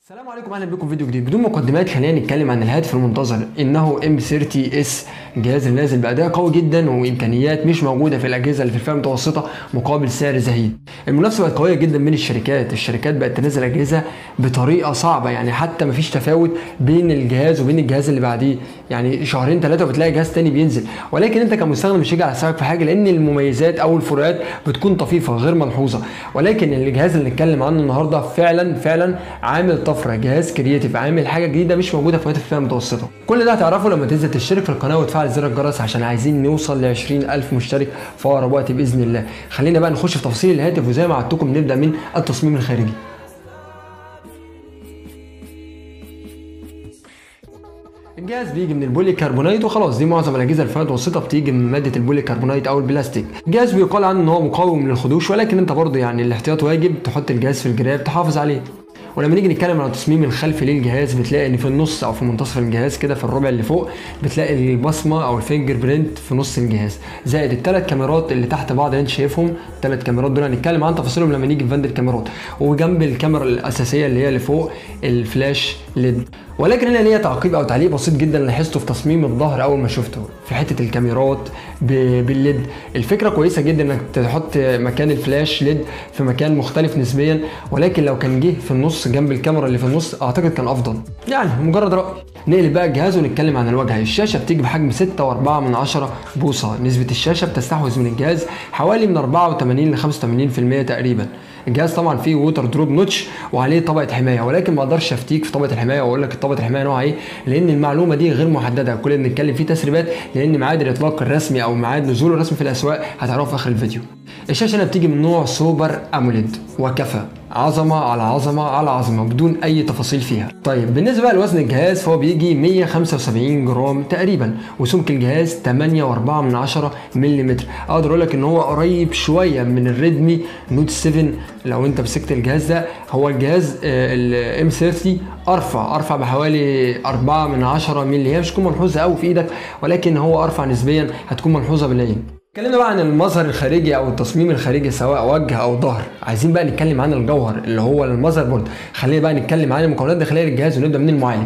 السلام عليكم اهلا بكم في فيديو جديد بدون مقدمات خلينا نتكلم عن الهاتف المنتظر انه ام 30 اس جهاز نازل باداء قوي جدا وامكانيات مش موجوده في الاجهزه اللي في الفئه المتوسطه مقابل سعر زهيد المنافسه بقت قويه جدا بين الشركات الشركات بقت تنزل اجهزه بطريقه صعبه يعني حتى مفيش تفاوت بين الجهاز وبين الجهاز اللي بعديه يعني شهرين ثلاثه وبتلاقي جهاز تاني بينزل ولكن انت كمستخدم مش هيجي على حسابك في حاجه لان المميزات او الفروقات بتكون طفيفه غير ملحوظه ولكن الجهاز اللي نتكلم عنه النهارده فعلا فعلا عامل طفره جهاز كرييتيف عامل حاجه جديده مش موجوده في الفئه المتوسطه كل ده هتعرفه لما تنزل تشترك في القناه وتفعل زر الجرس عشان عايزين نوصل ل 20000 مشترك في اقرب وقت باذن الله خلينا بقى نخش في تفاصيل الهاتف وزي ما وعدتكم نبدا من التصميم الخارجي الجهاز بيجي من البولي كربونايت وخلاص دي معظم الاجهزه الفئه المتوسطه بتيجي من ماده البولي كربونايت او البلاستيك الجهاز بيقال عنه ان هو مقاوم للخدوش ولكن انت برضه يعني الاحتياط واجب تحط الجهاز في الجراب تحافظ عليه ولما نيجي نتكلم عن التصميم الخلفي للجهاز بتلاقي ان في النص او في منتصف الجهاز كده في الربع اللي فوق بتلاقي البصمه او الفينجر برينت في نص الجهاز زائد الثلاث كاميرات اللي تحت بعض اللي انت شايفهم الثلاث كاميرات دول هنتكلم عن تفاصيلهم لما نيجي في بند الكاميرات وجنب الكاميرا الاساسيه اللي هي اللي فوق الفلاش ليد ولكن هنا ليا تعقيب او تعليق بسيط جدا لاحظته في تصميم الظهر اول ما شفته في حته الكاميرات بالليد الفكره كويسه جدا انك تحط مكان الفلاش ليد في مكان مختلف نسبيا ولكن لو كان جه في النص جنب الكاميرا اللي في النص اعتقد كان افضل يعني مجرد راي نقلب بقى الجهاز ونتكلم عن الواجهه الشاشه بتيجي بحجم 6.4 من 10 بوصه نسبه الشاشه بتستحوذ من الجهاز حوالي من 84 ل 85% تقريبا الجهاز طبعا فيه ووتر دروب نوتش وعليه طبقه حمايه ولكن ما اقدرش افتيك في طبقه الحمايه واقول لك طبقه الحمايه نوعها ايه لان المعلومه دي غير محدده كل اللي بنتكلم فيه تسريبات لان ميعاد الاطلاق الرسمي او ميعاد نزوله الرسمي في الاسواق هتعرفه في اخر الفيديو الشاشه هنا بتيجي من نوع سوبر اموليد وكفى عظمه على عظمه على عظمه بدون اي تفاصيل فيها طيب بالنسبه لوزن الجهاز فهو بيجي 175 جرام تقريبا وسمك الجهاز 8.4 من 10 ملم اقدر اقول لك ان هو قريب شويه من الريدمي نوت 7 لو انت مسكت الجهاز ده هو الجهاز الام 30 ارفع ارفع بحوالي 4 من 10 مللي هي مش هتكون ملحوظه قوي في ايدك ولكن هو ارفع نسبيا هتكون ملحوظه بالعين اتكلمنا بقى عن المظهر الخارجي او التصميم الخارجي سواء وجه او ظهر عايزين بقى نتكلم عن الجوهر اللي هو المذر بورد خلينا بقى نتكلم عن المكونات الداخليه للجهاز ونبدا من المعالج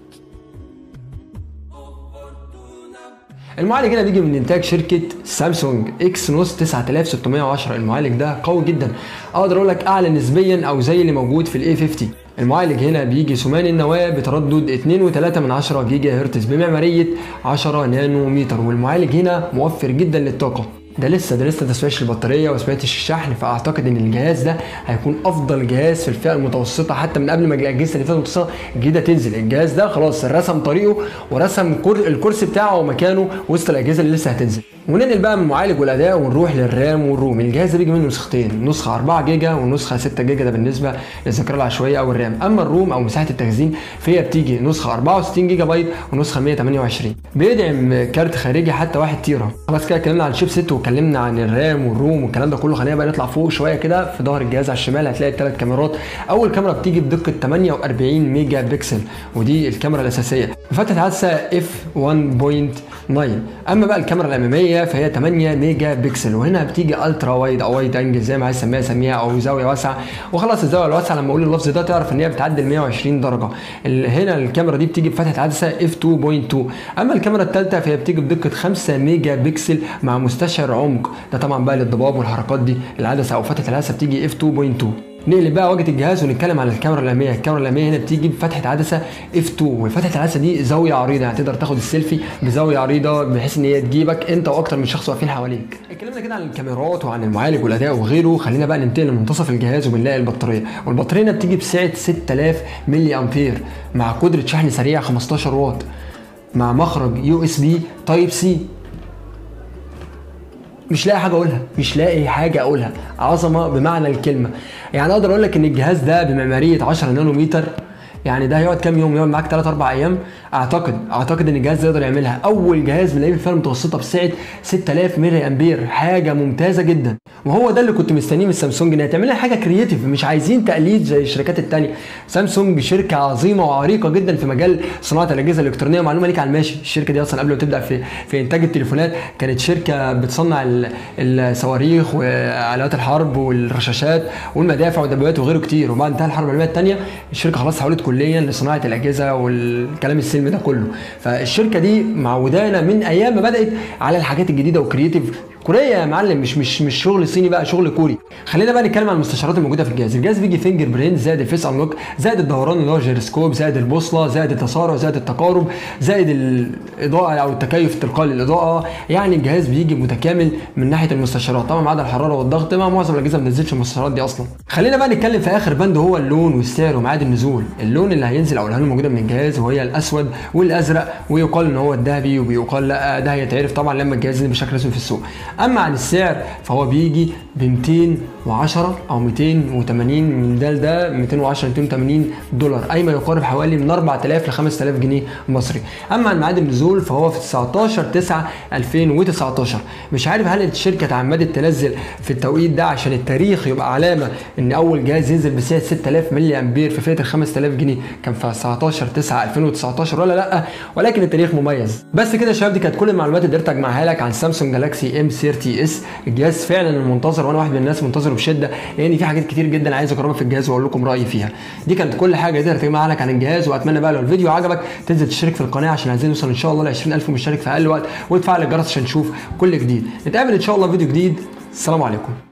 المعالج هنا بيجي من انتاج شركه سامسونج اكس نوس 9610 المعالج ده قوي جدا اقدر اقول لك اعلى نسبيا او زي اللي موجود في الاي 50 المعالج هنا بيجي ثماني النواه بتردد 2.3 من 10 جيجا هرتز بمعماريه 10 نانومتر والمعالج هنا موفر جدا للطاقه ده لسه ده لسه تسويش البطاريه وسمعتش الشحن فاعتقد ان الجهاز ده هيكون افضل جهاز في الفئه المتوسطه حتى من قبل ما الاجهزه اللي في المتوسطه الجديده تنزل الجهاز ده خلاص رسم طريقه ورسم الكرسي بتاعه ومكانه وسط الاجهزه اللي لسه هتنزل وننقل بقى من المعالج والاداء ونروح للرام والروم الجهاز ده بيجي منه نسختين نسخه 4 جيجا ونسخه 6 جيجا ده بالنسبه للذاكره العشوائيه او الرام اما الروم او مساحه التخزين فهي بتيجي نسخه 64 جيجا بايت ونسخه 128 بيدعم كارت خارجي حتى 1 تيرا خلاص كده اتكلمنا عن الشيبسيت واتكلمنا عن الرام والروم والكلام ده كله خلينا بقى نطلع فوق شويه كده في ظهر الجهاز على الشمال هتلاقي الثلاث كاميرات اول كاميرا بتيجي بدقه 48 ميجا بكسل ودي الكاميرا الاساسيه بفتحه عدسه اف 1.9 اما بقى الكاميرا الاماميه فهي 8 ميجا بكسل وهنا بتيجي الترا وايد او وايد انجل زي ما عايز تسميها سميها او زاويه واسعه وخلاص الزاويه الواسعه لما اقول اللفظ ده تعرف ان هي بتعدي ال 120 درجه هنا الكاميرا دي بتيجي بفتحه عدسه اف 2.2 اما الكاميرا الثالثه فهي بتيجي بدقه 5 ميجا بكسل مع مستشعر عمق ده طبعا بقى للضباب والحركات دي العدسه او فتحه العدسه بتيجي اف 2.2 نقلب بقى واجهه الجهاز ونتكلم عن الكاميرا الاماميه الكاميرا الاماميه هنا بتيجي بفتحه عدسه اف 2 وفتحه العدسه دي زاويه عريضه يعني تقدر تاخد السيلفي بزاويه عريضه بحيث ان هي تجيبك انت واكتر من شخص واقفين حواليك اتكلمنا كده عن الكاميرات وعن المعالج والاداء وغيره خلينا بقى ننتقل لمنتصف الجهاز وبنلاقي البطاريه والبطاريه هنا بتيجي بسعه 6000 ملي امبير مع قدره شحن سريع 15 واط مع مخرج يو اس بي تايب سي مش لاقي حاجه اقولها مش لاقي حاجه اقولها عظمه بمعنى الكلمه يعني اقدر اقول لك ان الجهاز ده بمعماريه 10 نانومتر يعني ده هيقعد كام يوم يقعد معاك 3 4 ايام اعتقد اعتقد ان الجهاز ده يقدر يعملها اول جهاز بنلاقيه بالفئه المتوسطه بسعه 6000 ملي امبير حاجه ممتازه جدا وهو ده اللي كنت مستنيه من سامسونج انها تعمل لنا حاجه كرييتيف مش عايزين تقليد زي الشركات التانية سامسونج شركه عظيمه وعريقه جدا في مجال صناعه الاجهزه الالكترونيه معلومه ليك على الماشي الشركه دي اصلا قبل ما تبدا في في انتاج التليفونات كانت شركه بتصنع ال- الصواريخ والات الحرب والرشاشات والمدافع والدبابات وغيره كتير وبعد انتهى الحرب العالميه الثانيه الشركه خلاص حولت كليا لصناعه الاجهزه والكلام السلمي ده كله فالشركه دي معودانا من ايام ما بدات على الحاجات الجديده وكرييتيف كوريا يا معلم مش مش مش شغل صيني بقى شغل كوري خلينا بقى نتكلم عن المستشعرات الموجوده في الجهاز الجهاز بيجي فينجر برينت زائد الفيس انلوك زائد الدوران اللي هو جيروسكوب زائد البوصله زائد التسارع زائد التقارب زائد الاضاءه او التكيف التلقائي للاضاءه يعني الجهاز بيجي متكامل من ناحيه المستشعرات طبعا ما عدا الحراره والضغط ما معظم الاجهزه ما بتنزلش المستشعرات دي اصلا خلينا بقى نتكلم في اخر بند هو اللون والسعر وميعاد النزول اللون اللي هينزل او الالوان الموجوده من الجهاز وهي الاسود والازرق ويقال ان هو الذهبي وبيقال لا ده هيتعرف طبعا لما الجهاز ينزل بشكل رسمي في السوق اما عن السعر فهو بيجي ب 210 او 280 من ده لده 210 280 دولار اي ما يقارب حوالي من 4000 ل 5000 جنيه مصري اما عن ميعاد النزول فهو في 19 9 2019 مش عارف هل الشركه تعمدت تنزل في التوقيت ده عشان التاريخ يبقى علامه ان اول جهاز ينزل بسعه 6000 ملي امبير في فئه ال 5000 جنيه كان في 19 9 2019 ولا لا ولكن التاريخ مميز بس كده يا شباب دي كانت كل المعلومات اللي قدرت اجمعها لك عن سامسونج جالاكسي ام 30 اس الجهاز فعلا المنتظر وانا واحد من الناس منتظره بشده لان في حاجات كتير جدا عايز اجربها في الجهاز واقول لكم رايي فيها دي كانت كل حاجه قدرت اجمعها لك عن الجهاز واتمنى بقى لو الفيديو عجبك تنزل تشترك في القناه عشان عايزين نوصل ان شاء الله ل 20000 مشترك في اقل وقت وتفعل الجرس عشان نشوف كل جديد نتقابل ان شاء الله في فيديو جديد السلام عليكم